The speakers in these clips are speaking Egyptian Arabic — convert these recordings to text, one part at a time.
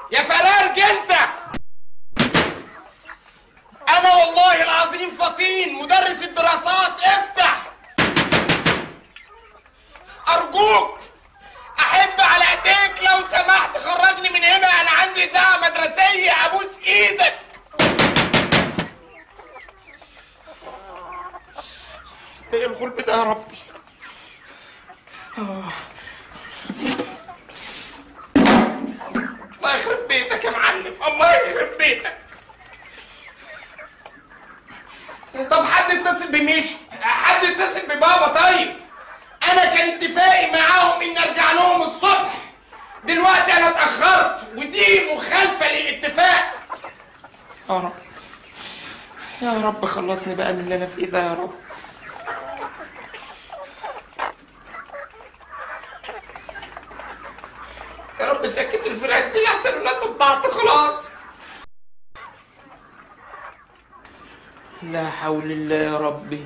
يا فرارج انت انا والله العظيم فطين مدرس الدراسات افتح ارجوك احب على ايديك لو سمحت خرجني من هنا انا عندي اذاعه مدرسيه ابوس ايدك ايه الغلب ده يا ربي آه. الله يخرب بيتك يا معلم الله يخرب بيتك طب حد اتصل بميشو حد اتصل ببابا طيب انا كان اتفاقي معاهم ان ارجع لهم الصبح دلوقتي انا اتاخرت ودي مخالفه للاتفاق يا رب يا رب خلصني بقى من اللي انا فيه ده يا رب يا رب سكت الفراخ دي لحسن الناس اتبعت خلاص لا حول الله يا ربي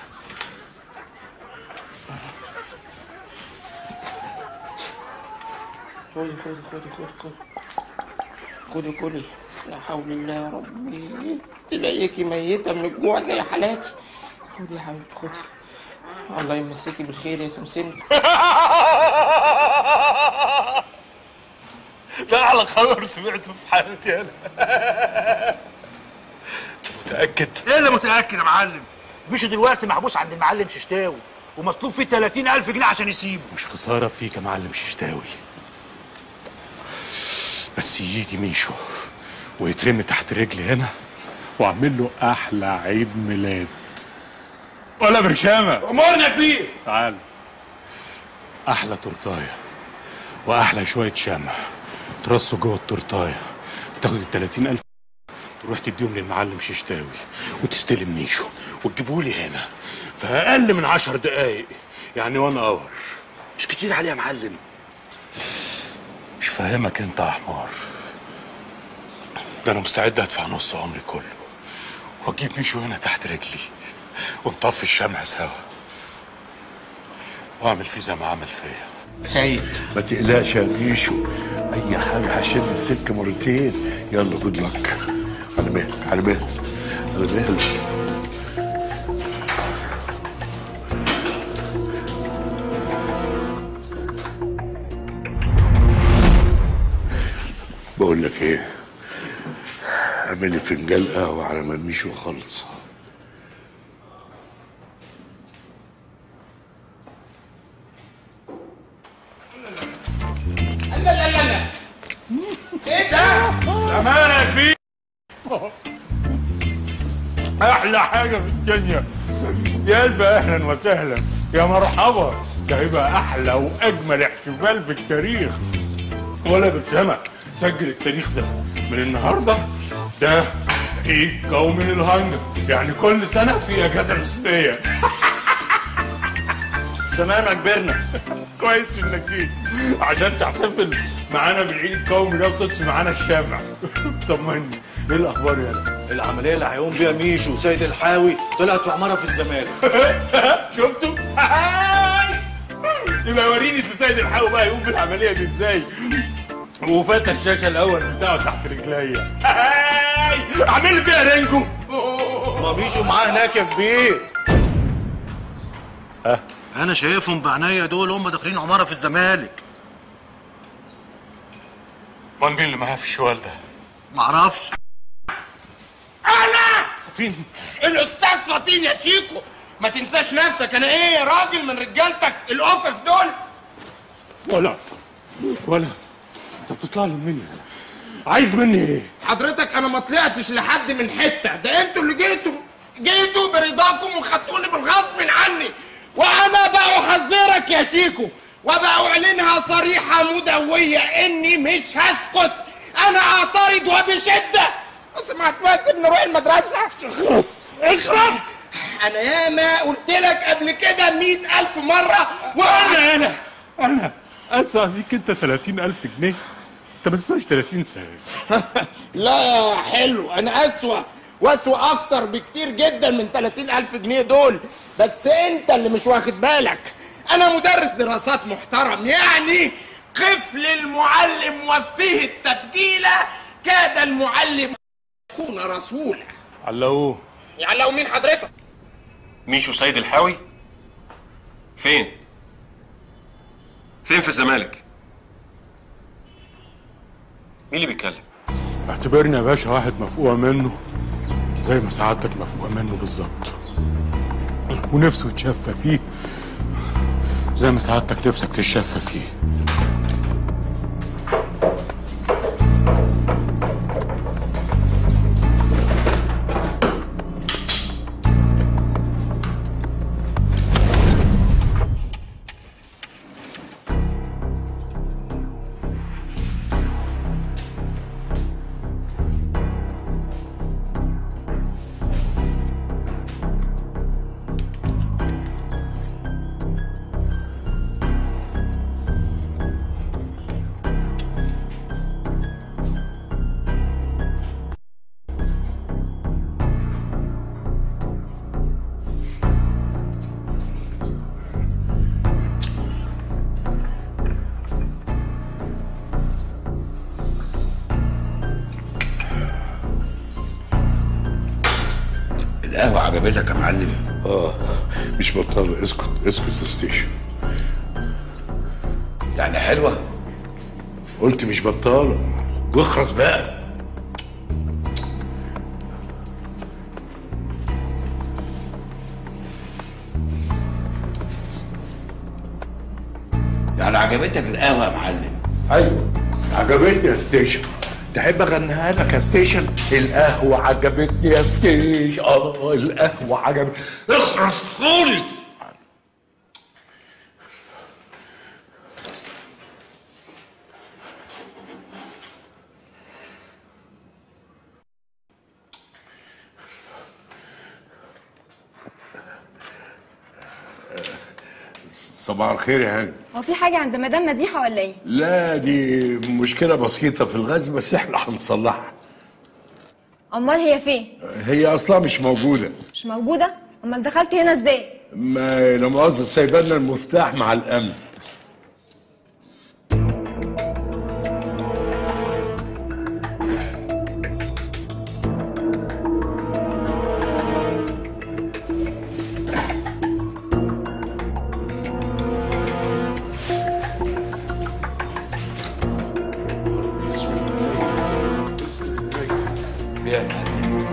خدي خدي خدي خدي خدي خدي خدي لا حول الله يا ربي تلاقيكي ميتة من الجوع زي حالاتي خدي يا حبيبتي خدي الله يمسكي بالخير يا سمسم ده اعلى خبر سمعته في حياتي انا متاكد ايه اللي متاكد يا معلم مش دلوقتي محبوس عند المعلم ششتاوي ومطلوب فيه 30000 جنيه عشان يسيبه مش خساره فيك يا معلم ششتاوي بس يجي ميشو ويترمي تحت رجلي هنا واعمل له احلى عيد ميلاد ولا برشامه امورنا كبير تعال احلى تورتايه واحلى شويه شمع ترصوا جوه التورتايه وتاخد ال 30000 تروح تديهم للمعلم ششتاوي وتستلم نيشو وتجيبوا لي هنا في اقل من عشر دقايق يعني وان اور مش كتير عليه يا معلم مش فاهمك انت يا حمار ده انا مستعد ادفع نص عمري كله واجيب ميشو هنا تحت رجلي ونطفي الشمع سوا واعمل فيه زي ما عمل فيا سعيد ما تقلقش يا ميشو اي حاجه هشد السلك مرتين يلا جود لك على مهلك على مهلك على مهلك بقول لك ايه اعمل لي فنجان قهوه على ما ميشو خلص لا لا لا لا ايه ده؟ امانه يا كبير احلى حاجه في الدنيا يا الف اهلا وسهلا يا مرحبا ده هيبقى احلى واجمل احتفال في التاريخ ولا برشامه سجل التاريخ ده من النهارده ده عيد قومي للهنجر يعني كل سنه في اجازه رسميه تمام يا كبرنا كويس انك جيت عشان تحتفل معانا بالعيد القومي ده وتطفي معانا الشمع طمني ايه الاخبار يا العمليه اللي هيقوم بيها ميشو وسيد الحاوي طلعت في عماره في الزمالك شفتوا؟ هاي! يبقى وريني سيد الحاوي بقى يقوم بالعمليه دي ازاي وفتى الشاشه الاول بتاعه تحت رجليا هاي! اعمل لي فيها رينجو ما ميشو معاه هناك يا كبير انا شايفهم بعناية دول هم داخلين عماره في الزمالك امال مين اللي معايا في الشوال ده؟ معرفش انا فطين الاستاذ فطين يا شيكو ما تنساش نفسك انا ايه يا راجل من رجالتك الاوفف دول ولا ولا انت بتطلع لي مني عايز مني ايه؟ حضرتك انا ما طلعتش لحد من حته ده انتوا اللي جيتوا جيتوا برضاكم وخدتوني بالغصب عني وانا بقى احذرك يا شيكو وبأعلنها صريحة مدوية اني مش هسكت انا اعترض وبشدة بس ما هتواسب نروح المدرسة اخرس اخرس انا ياما قلت لك قبل كده مئة الف مرة وانا انا انا انا ادفع فيك انت 30000 جنيه انت ما تسواش 30 سنه لا يا حلو انا اسوأ واسوأ اكتر بكتير جدا من 30 الف جنيه دول بس انت اللي مش واخد بالك انا مدرس دراسات محترم يعني قفل المعلم وفيه التبديلة كاد المعلم يكون رسولا علقوه يعني لو مين حضرتك ميشو سيد الحاوي فين فين في الزمالك مين اللي بيتكلم اعتبرني يا باشا واحد مفقوع منه زي ما سعادتك مفقوع منه بالظبط ونفسه يتشفى فيه زي ما سعادتك نفسك تتشفى فيه القهوة عجبتك يا معلم اه مش بطال اسكت اسكت يا ستيشن يعني حلوة قلت مش بطالة واخرس بقى يعني عجبتك القهوة يا معلم ايوه عجبتني يا ستيشن تحب اغنيها لك يا ستيشن القهوة عجبتني يا ستيشن اه القهوة عجبتني اخرس خالص صباح الخير يا هاني هو في حاجة عند مدام مديحة ولا ايه؟ لا دي مشكلة بسيطة في الغاز بس احنا هنصلحها أمال هي فين؟ هي اصلا مش موجودة مش موجودة؟ أمال دخلت هنا ازاي؟ ما لا مؤاخذة سايبالنا المفتاح مع الامن فيها يا معلم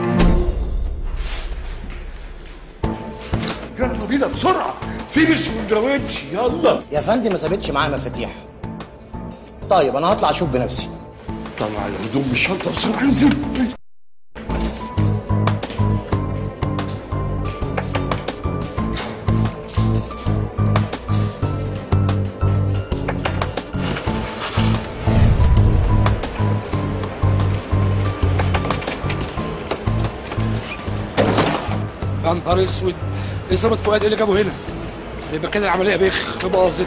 يلا بينا بسرعة سيب السندوتش يلا يا فندم ما سابتش معايا مفاتيح طيب انا هطلع اشوف بنفسي طلع الهدوم من الشنطة بسرعة انزل انزل. يا نهار اسود ايه ظابط فؤاد إيه اللي جابه هنا يبقى كده العمليه بخ باظت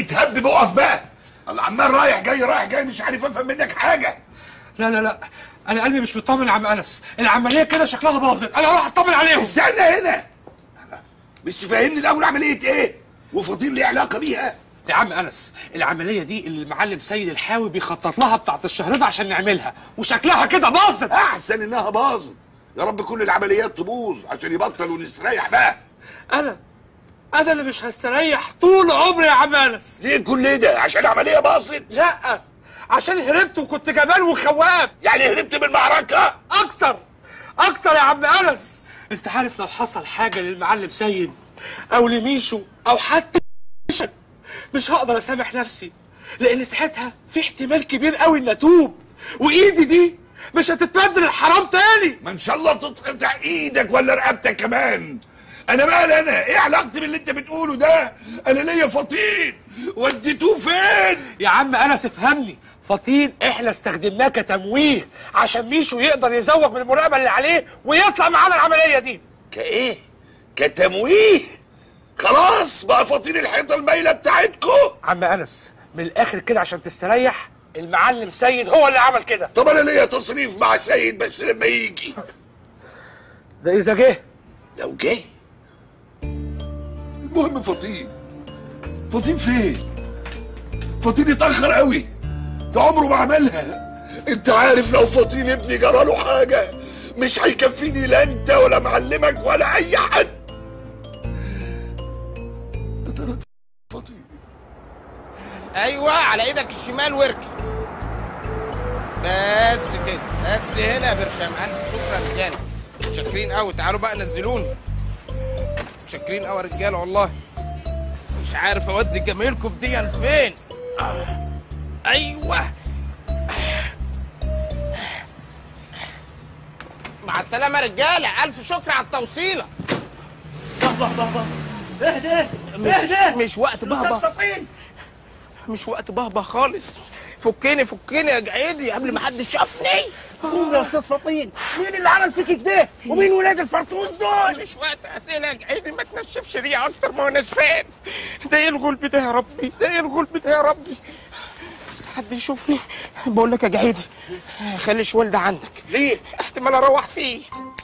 اتهبب اقف بقى الله عمال رايح جاي رايح جاي مش عارف افهم منك حاجه لا لا لا انا قلبي مش مطمن يا عم انس العمليه كده شكلها باظت انا هروح اطمن عليهم استنى هنا مش فاهمني الاول عمليه ايه وفضيل ليه علاقه بيها يا عم انس العمليه دي اللي المعلم سيد الحاوي بيخطط لها بتاعت الشهر ده عشان نعملها وشكلها كده باظت احسن انها باظت يا رب كل العمليات تبوظ عشان يبطل ونستريح بقى انا انا اللي مش هستريح طول عمري يا عم انس ليه كل ده عشان العمليه باظت لا عشان هربت وكنت جبان وخواف يعني هربت من المعركه اكتر اكتر يا عم انس انت عارف لو حصل حاجه للمعلم سيد او لميشو او حتى مش- مش هقدر اسامح نفسي لان ساعتها في احتمال كبير قوي ان اتوب وايدي دي مش هتتبدل الحرام تاني ما ان شاء الله تتقطع ايدك ولا رقبتك كمان انا مالي انا ايه علاقتي باللي انت بتقوله ده انا ليا فطين وديتوه فين يا عم انس افهمني فطين احنا استخدمناه كتمويه عشان ميشو يقدر يزوق من المراقبه اللي عليه ويطلع معانا العمليه دي كايه كتمويه خلاص بقى فطين الحيطه المايله بتاعتكم عم انس من الاخر كده عشان تستريح المعلم سيد هو اللي عمل كده طب انا ليا تصريف مع سيد بس لما يجي ده اذا جه لو جه المهم فطين فطين فين فطين اتاخر قوي ده عمره ما عملها انت عارف لو فطين ابني جراله حاجه مش هيكفيني لا انت ولا معلمك ولا اي حد يا ترى فطين ايوه على ايدك الشمال واركب بس كده بس هنا يا برشام ألف شكرا رجاله شاكرين قوي تعالوا بقى نزلوني شاكرين قوي يا رجاله والله مش عارف اودي جمايلكم دي فين آه. ايوه مع السلامه يا رجاله الف شكر على التوصيله اهدى مش, مش وقت بهبه فطين مش وقت بهبه خالص فكني فكني يا جعيدي قبل ما حد شافني قوم يا استاذ فطين مين اللي عمل فيك كده ومين ولاد الفرطوس دول مش وقت اسئله يا جعيدي ما تنشفش ريقي اكتر ما هو نشفان ده ايه الغلب ده يا ربي ده ايه الغلب ده يا ربي حد يشوفني بقول لك يا جعيدي خلي شوال ده عندك ليه احتمال اروح فيه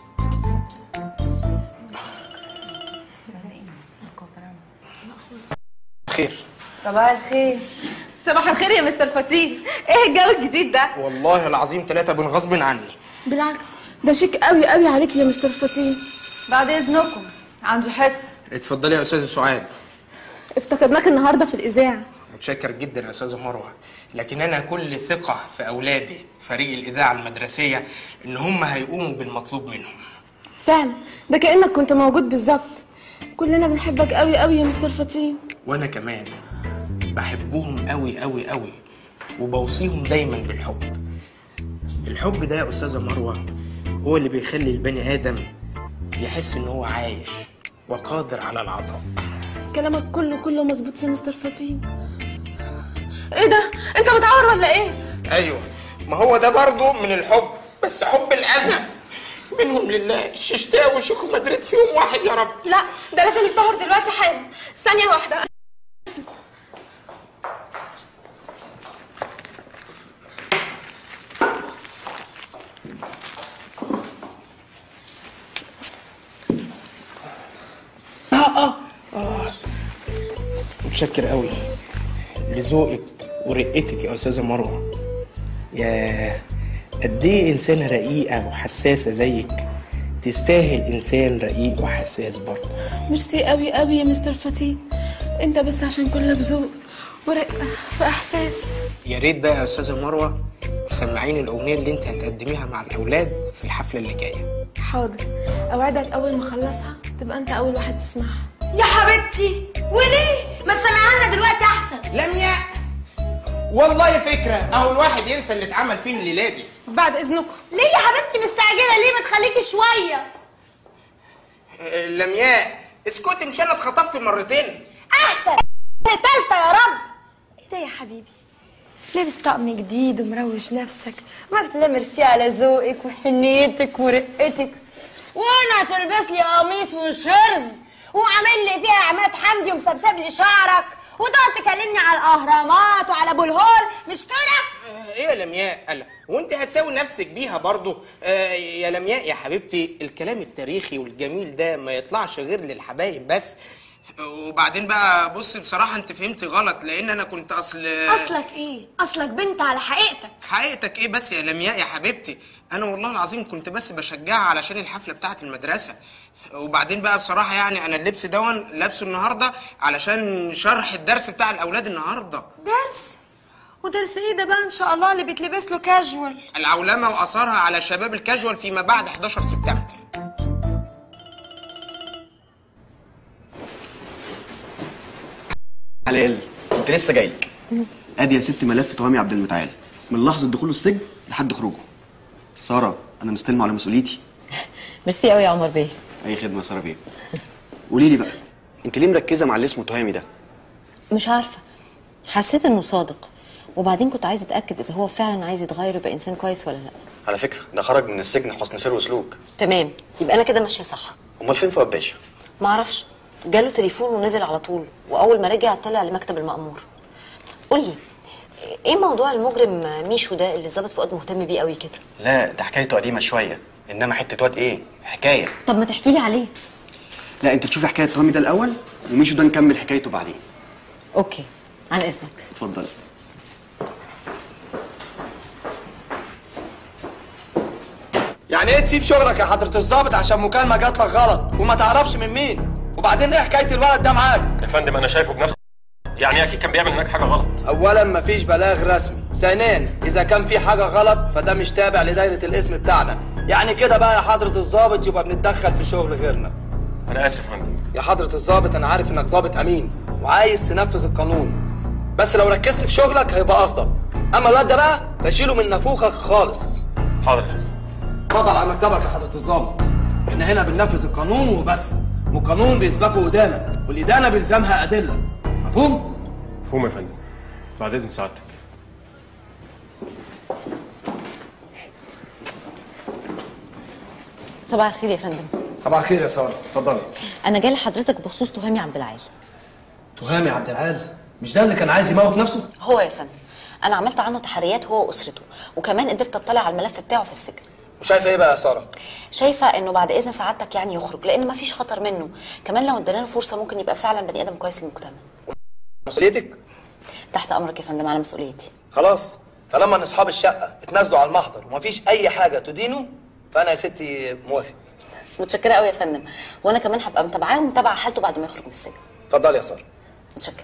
خير صباح الخير صباح الخير يا مستر فتين ايه الجو الجديد ده والله العظيم ثلاثة بن غصب عني بالعكس ده شيك قوي قوي عليك يا مستر فتين بعد اذنكم عندي حصه اتفضلي يا استاذ سعاد افتكرناك النهارده في الاذاعه متشكر جدا يا استاذه مروه لكن انا كل ثقه في اولادي فريق الاذاعه المدرسيه ان هم هيقوموا بالمطلوب منهم فعلا ده كانك كنت موجود بالظبط كلنا بنحبك قوي قوي يا مستر فتين وانا كمان بحبهم قوي قوي قوي وبوصيهم دايما بالحب الحب ده يا استاذه مروه هو اللي بيخلي البني ادم يحس ان هو عايش وقادر على العطاء كلامك كله كله مظبوط يا مستر فتين ايه ده انت بتعور ولا ايه ايوه ما هو ده برضه من الحب بس حب الاذى منهم لله الششتاوي وشيخ مدريد فيهم واحد يا رب لا ده لازم يتطهر دلوقتي حالا ثانيه واحده متشكر قوي لذوقك ورقتك يا استاذه مروه يا قد ايه انسانه رقيقه وحساسه زيك تستاهل انسان رقيق وحساس برضه ميرسي قوي قوي يا مستر فتين انت بس عشان كلك ذوق ورقه واحساس يا ريت بقى يا استاذه مروه تسمعيني الاغنيه اللي انت هتقدميها مع الاولاد في الحفله اللي جايه حاضر اوعدك اول ما اخلصها تبقى انت اول واحد تسمعها يا حبيبتي وليه ما تسمعها لنا دلوقتي احسن لميا والله فكره اهو الواحد ينسى اللي اتعمل فيه الليله دي بعد اذنكم ليه يا حبيبتي مستعجله ليه ما تخليكي شويه آه، لمياء اسكتي مش انا اتخطفت مرتين احسن تالتة يا رب ايه ده يا حبيبي لابس طقم جديد ومروش نفسك ما بتقول ميرسي على ذوقك وحنيتك ورقتك وانا تلبس لي قميص وشرز وعامل لي فيها عماد حمدي ومسبسب لي شعرك وتقعد تكلمني على الاهرامات وعلى ابو الهول مش كده ايه يا لمياء قال وانت هتساوي نفسك بيها برضو آه يا لمياء يا حبيبتي الكلام التاريخي والجميل ده ما يطلعش غير للحبايب بس وبعدين بقى بص بصراحة انت فهمتي غلط لان انا كنت اصل اصلك ايه اصلك بنت على حقيقتك حقيقتك ايه بس يا لمياء يا حبيبتي انا والله العظيم كنت بس بشجعها علشان الحفلة بتاعة المدرسة وبعدين بقى بصراحة يعني انا اللبس دون لابسه النهاردة علشان شرح الدرس بتاع الاولاد النهاردة درس ودرس ايه ده بقى ان شاء الله اللي بيتلبس له كاجوال العولمة واثارها على شباب الكاجوال فيما بعد 11 سبتمبر حلال انت لسه جايلك ادي يا ست ملف تهامي عبد المتعال من لحظه دخوله السجن لحد خروجه ساره انا مستلمه على مسؤوليتي ميرسي قوي يا عمر بيه اي خدمه يا ساره بيه قولي لي بقى انت ليه مركزه مع اللي اسمه تهامي ده مش عارفه حسيت انه صادق وبعدين كنت عايزه اتاكد اذا هو فعلا عايز يتغير ويبقى انسان كويس ولا لا على فكره ده خرج من السجن حسن سير وسلوك تمام يبقى انا كده ماشيه صح امال فين فؤاد باشا ما اعرفش جاله تليفون ونزل على طول واول ما رجع طلع لمكتب المأمور قولي ايه موضوع المجرم ميشو ده اللي الظابط فؤاد مهتم بيه قوي كده لا ده حكايته قديمه شويه انما حته واد ايه حكايه طب ما تحكي لي عليه لا انت تشوفي حكايه تهامي ده الاول وميشو ده نكمل حكايته بعدين اوكي عن اذنك اتفضلي يعني ايه تسيب شغلك يا حضرة الضابط عشان مكالمة جات لك غلط وما تعرفش من مين وبعدين ايه حكاية الولد ده معاك يا فندم انا شايفه بنفسي يعني اكيد كان بيعمل هناك حاجه غلط اولا مفيش بلاغ رسمي ثانيا اذا كان في حاجة غلط فده مش تابع لدايرة الاسم بتاعنا يعني كده بقى يا حضرة الضابط يبقى بنتدخل في شغل غيرنا انا اسف يا فندم يا حضرة الضابط انا عارف انك ضابط امين وعايز تنفذ القانون بس لو ركزت في شغلك هيبقى افضل اما الواد ده بقى بشيله من نافوخك خالص حاضر يا فندم اتفضل على مكتبك يا حضرة الضابط احنا هنا بننفذ القانون وبس والقانون بيسبقه إدانة والإدانة بيلزمها أدلة مفهوم؟ مفهوم يا فندم بعد اذن سعادتك صباح الخير يا فندم صباح الخير يا سارة اتفضلي انا جاي لحضرتك بخصوص تهامي عبد العال تهامي عبد العال مش ده اللي كان عايز يموت نفسه؟ هو يا فندم انا عملت عنه تحريات هو واسرته وكمان قدرت اطلع على الملف بتاعه في السجن وشايفه ايه بقى يا سارة؟ شايفه انه بعد اذن سعادتك يعني يخرج لان مفيش خطر منه كمان لو ادينا له فرصه ممكن يبقى فعلا بني ادم كويس للمجتمع مسؤوليتك؟ تحت امرك يا فندم على مسؤوليتي خلاص طالما ان اصحاب الشقة اتنازلوا على المحضر ومفيش أي حاجة تدينه فأنا يا ستي موافق متشكره قوي يا فندم وانا كمان هبقى متابعاه ومتابعه حالته بعد ما يخرج من السجن اتفضلي يا سارة متشكره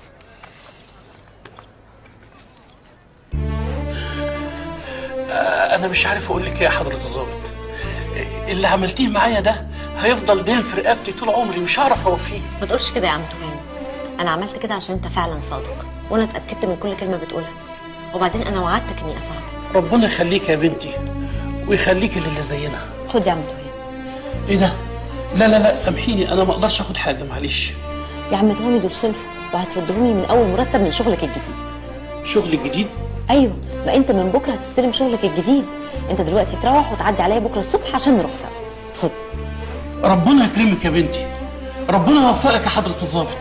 آه، انا مش عارف اقول لك ايه يا حضره الظابط اللي عملتيه معايا ده هيفضل دين في رقبتي طول عمري مش هعرف اوفيه ما تقولش كده يا عم تهامي انا عملت كده عشان انت فعلا صادق وانا اتاكدت من كل كلمه بتقولها وبعدين انا وعدتك اني اساعدك ربنا يخليك يا بنتي ويخليك للي زينا خد يا عم تهامي ايه ده لا لا لا سامحيني انا ما اقدرش اخد حاجه معلش يا عم تهامي دول سلفة وهتردهم لي من اول مرتب من شغلك الجديد شغل الجديد ايوه ما انت من بكره هتستلم شغلك الجديد انت دلوقتي تروح وتعدي عليا بكره الصبح عشان نروح سوا خد ربنا يكرمك يا بنتي ربنا يوفقك يا حضره الظابط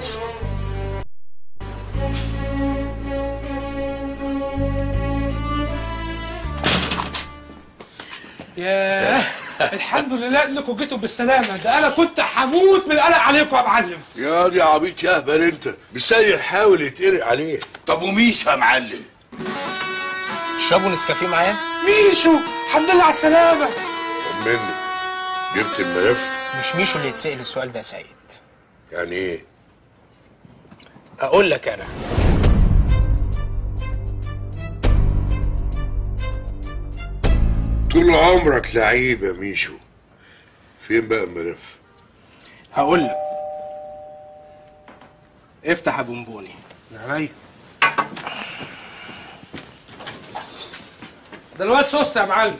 ياه الحمد لله انكم جيتوا بالسلامه ده انا كنت هموت من القلق عليكم يا معلم يا دي عبيط يا اهبل انت بالسير حاول يتقرق عليه طب وميشو يا معلم تشربوا نسكافيه معايا ميشو الحمد لله على السلامه طمني جبت الملف مش ميشو اللي يتسأل السؤال ده يا سيد يعني ايه اقول لك انا طول عمرك لعيب يا ميشو فين بقى الملف هقول لك افتح يا بونبوني عينيا ده الواد سوست يا معلم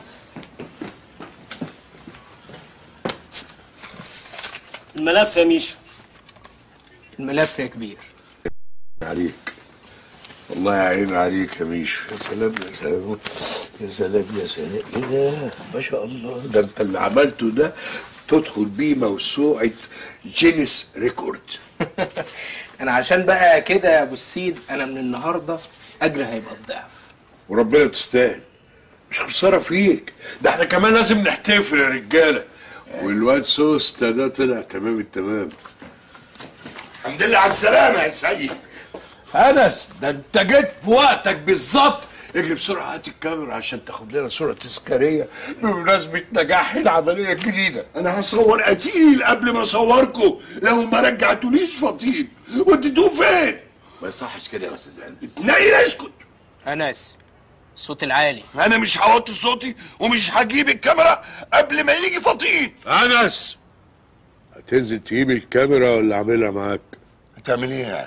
الملف يا ميشو الملف يا كبير عليك والله يعين عليك يا ميشو يا سلام يا سلام يا سلام يا سلام ايه ده ما شاء الله ده انت اللي عملته ده تدخل بيه موسوعة جينيس ريكورد انا عشان بقى كده يا ابو السيد انا من النهارده اجري هيبقى الضعف وربنا تستاهل مش خساره فيك ده احنا كمان لازم نحتفل يا رجاله والواد سوسته ده طلع تمام التمام الحمد لله على السلامه يا سيد انس ده انت جيت في وقتك بالظبط اجري بسرعه هات الكاميرا عشان تاخد لنا صوره تذكاريه بمناسبه نجاح العمليه الجديده انا هصور قتيل قبل ما اصوركم لو ما رجعتوليش فطين وديتوه فين ما يصحش كده يا استاذ قلبي نايل اسكت انس الصوت العالي انا مش هوطي صوتي ومش هجيب الكاميرا قبل ما يجي فطين انس هتنزل تجيب الكاميرا ولا اعملها معاك هتعمل ايه يعني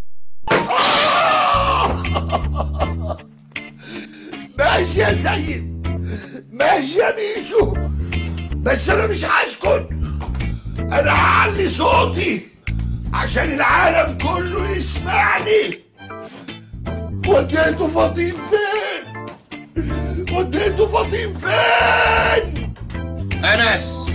ماشي يا سيد ماشي يا ميشو بس انا مش هسكت انا هعلي صوتي عشان العالم كله يسمعني وديته فطين فين وديته فطين فين انس